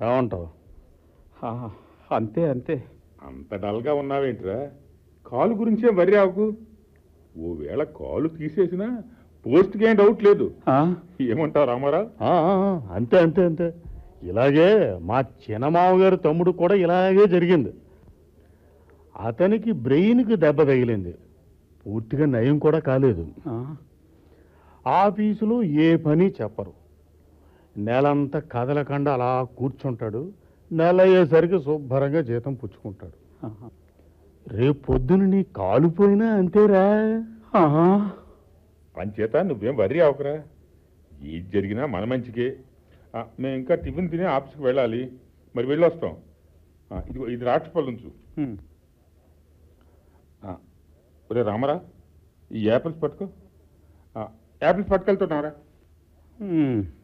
ఏమంటావు ఆ, అంతే అంతే అంత డల్గా ఉన్నావేంట్రా కాలు గురించే వరి ఆకు ఓవేళ కాలు తీసేసినా పోస్ట్కి ఏం డౌట్ లేదు ఆ, ఏమంటావు రామారావు ఆ, ఆ, ఆ, అంతే అంతే అంతే ఇలాగే మా చిన్నమామగారి తమ్ముడు కూడా ఇలాగే జరిగింది అతనికి బ్రెయిన్కి దెబ్బ తగిలింది పూర్తిగా నయం కూడా కాలేదు ఆ, ఆఫీసులో ఏ పని చెప్పరు నెలంతా కదలకుండా అలా కూర్చుంటాడు నెల అయ్యేసరికి శుభ్రంగా జీతం పుచ్చుకుంటాడు ఆహా. రేపు పొద్దున నీ కాలుపోయినా అంతేరా ఆ, పంచేత నువ్వేం వరి ఆవుకురా ఏది జరిగినా మన మంచికే ఆ, మేము ఇంకా టిఫిన్ తిని ఆఫీస్కి వెళ్ళాలి మరి వెళ్ళొస్తాం ఆ, ఇదిగో ఇది రాక్షపల్లి ఉంచు ఉమ్. ఆ, ఒరే రామరా ఈ యాపిల్స్ పట్టుకో ఆ, యాపిల్స్ పట్టుకెళ్తున్నారా ఉమ్.